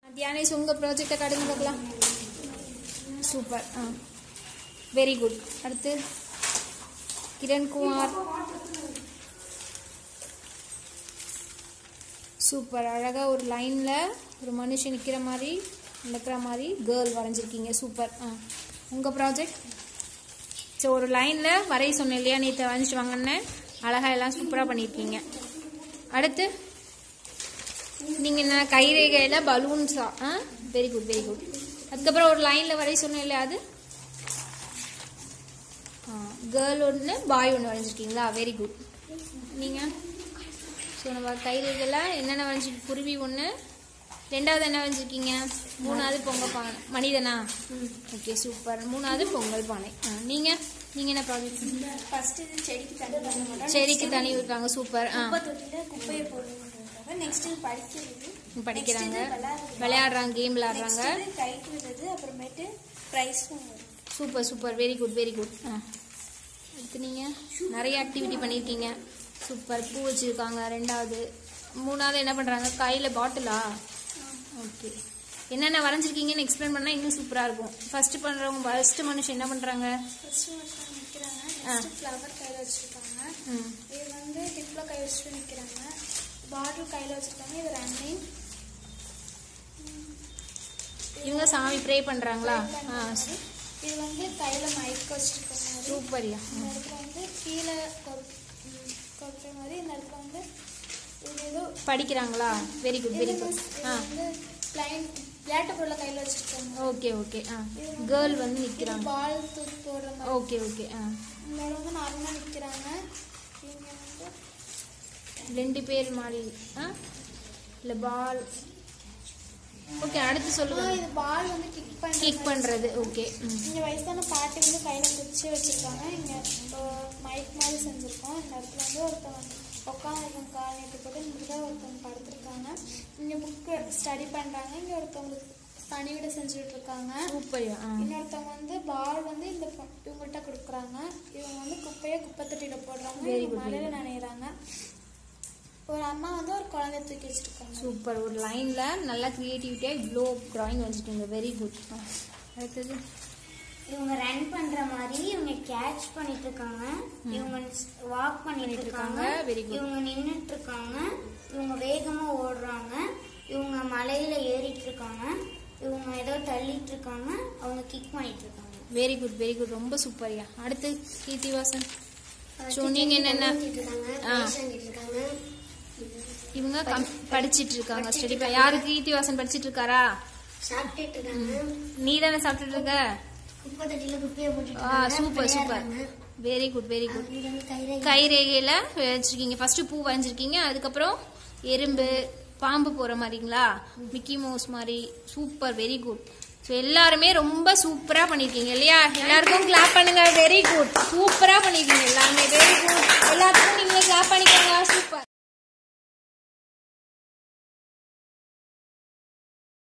தியானேஷ் உங்கள் ப்ராஜெக்டை காட்டுங்க பார்க்கலாம் சூப்பர் ஆ வெரி குட் அடுத்து கிரண்குமார் சூப்பர் அழகாக ஒரு லைனில் ஒரு மனுஷன் நிற்கிற மாதிரி நடக்கிற மாதிரி கேர்ள் வரைஞ்சிருக்கீங்க சூப்பர் ஆ உங்கள் ப்ராஜெக்ட் ஸோ ஒரு லைனில் வரைய சொன்னேன் இல்லையா நேற்று வரைஞ்சிட்டு வாங்கன்னு அழகாக எல்லாம் சூப்பராக பண்ணியிருக்கீங்க அடுத்து நீங்கள் என்ன கைரேகையில் பலூன்ஸா ஆ வெரி குட் வெரி குட் அதுக்கப்புறம் ஒரு லைனில் வரைய சொன்னேன் இல்லையா அது கேர்ள் ஒன்று பாய் ஒன்று வரைஞ்சிருக்கீங்களா வெரி குட் நீங்கள் ஸோ நம்ம கைரேகையில் என்னென்ன வரைஞ்சி குருவி ஒன்று ரெண்டாவது என்ன வரைஞ்சிருக்கீங்க மூணாவது பொங்கல் பானை மனிதனா ஓகே சூப்பர் மூணாவது பொங்கல் பானை ஆ நீங்கள் நீங்கள் என்ன ப்ராஜெக்ட் ஃபர்ஸ்ட் இது செடிக்கு தண்ணி பண்ண மாட்டோம் செடிக்கு தண்ணி ஊற்றுவாங்க சூப்பர் ஆ குப்பை தொட்டில குப்பையை போடுறதுக்காக நெக்ஸ்ட் இது படிக்கிறது படிக்கிறாங்க Next இது விளையாடுறது. விளையாடுறாங்க கேம் விளையாடுறாங்க நெக்ஸ்ட் இது கைட்டு விடுறது அப்புறமேட்டு ப்ரைஸ் வாங்குறது super super very good very good ஆ அடுத்து நீங்கள் நிறைய ஆக்டிவிட்டி பண்ணியிருக்கீங்க சூப்பர் பூ வச்சுருக்காங்க ரெண்டாவது மூணாவது என்ன பண்ணுறாங்க கையில் பாட்டிலா ஓகே என்னென்ன வரைஞ்சிருக்கீங்கன்னு எக்ஸ்பிளைன் பண்ணால் இன்னும் சூப்பராக இருக்கும் ஃபஸ்ட்டு பண்ணுறவங்க ஃபஸ்ட்டு மனுஷன் என்ன பண்ணுறாங்க ஃபர்ஸ்ட் வருஷம் நிற்கிறாங்க நெக்ஸ்ட் ஃப்ளவர் கையில் வச்சிருக்காங்க ம் இது வந்து டிப்ல கை வச்சுட்டு நிற்கிறாங்க பாட்டில் கையில் வச்சிருக்காங்க இது ரன்னிங் இவங்க சாமி ப்ரே பண்ணுறாங்களா ஆ இது வந்து கையில் மைக் வச்சிருக்க மாதிரி சூப்பர்யா இந்த இடத்துல வந்து கீழே கொட்டுற மாதிரி இந்த இடத்துல வந்து இது ஏதோ படிக்கிறாங்களா வெரி குட் வெரி இது குட் ஆ வந்து பிளைன் விளையாட்டு பொருளை கையில் வச்சிருக்காங்க ஓகே ஓகே ஆ கேர்ள் வந்து நிற்கிறாங்க பால் தூக்கி போடுற மாதிரி ஓகே ஓகே ஆ இந்த இடம் வந்து நார்மலாக நிற்கிறாங்க இங்கே வந்து ரெண்டு பேர் மாதிரி ஆ இல்லை பால் ஓகே அடுத்து ஆ, சொல்லுங்க இது பால் வந்து கிக் பண்ணி கிளிக் பண்ணுறது ஓகே ம் இங்கே வயசான பாட்டி வந்து கையில் குச்சி வச்சிருக்காங்க இங்கே மைக் மாதிரி செஞ்சுருக்கோம் இந்த இடத்துல வந்து ஒருத்தவங்க உட்காந்துருக்காங்க கால் நீட்டு போட்டு இந்த இடத்துல ஒருத்தவங்க படுத்திருக்காங்க இங்கே புக்கு ஸ்டடி பண்ணுறாங்க இங்கே ஒருத்தவங்க பணிவிட செஞ்சுட்டு இருக்காங்க சூப்பர்யா ஆ இன்னொருத்தவங்க வந்து பால் வந்து இந்த பொ- இவங்கள்ட்ட கொடுக்குறாங்க இவங்க வந்து குப்பையை குப்பை தொட்டியில போடுறாங்க Very இவங்க good, மழையில நனையிறாங்க ஒரு அம்மா வந்து ஒரு குழந்தைய தூக்கி வச்சிருக்காங்க சூப்பர் ஒரு லைனில் நல்லா க்ரியேட்டிவிட்டியாக இவ்வளோ ட்ராயிங் வச்சுட்டீங்க வெரி குட் அடுத்தது இவங்க ரன் பண்ற மாதிரி இவங்க கேட்ச் பண்ணிட்டு இருக்காங்க இவங்க வாக் பண்ணிட்டு இருக்காங்க very good. இவங்க நின்னுட்டு இருக்காங்க இவங்க வேகமா ஓடுறாங்க இவங்க மலையில ஏறிட்டு இருக்காங்க இவங்க ஏதோ தள்ளிட்டு இருக்காங்க அவங்க கிக் பண்ணிட்டு இருக்காங்க வெரி குட் வெரி குட் ரொம்ப சூப்பர்யா அடுத்து கீர்த்திவாசன் ஸோ நீங்கள் என்னென்ன ஆ இவங்க கம் படிச்சிட்டு இருக்காங்க ஸ்டடி யாரு கீர்த்திவாசன் படிச்சிட்டு இருக்காரா சாப்பிட்டுட்டு இருக்காங்க நீ தானே சாப்பிட்டுட்டு இருக்க குப்பை தட்டில குப்பையை போட்டுட்டு ஆ super super very good very good இது வந்து கைரேகை கைரேகையில் வச்சிருக்கீங்க ஃபர்ஸ்ட் பூ வரைஞ்சிருக்கீங்க அதுக்கப்புறம் எறும்பு பாம்பு போகிற மாதிரிங்களா மிக்கி மவுஸ் மாதிரி சூப்பர் வெரி குட் ஸோ எல்லாருமே ரொம்ப சூப்பராக பண்ணியிருக்கீங்க இல்லையா எல்லாருக்கும் கிளாப் பண்ணுங்க வெரி குட் சூப்பராக பண்ணியிருக்கீங்க எல்லாருமே வெரி குட்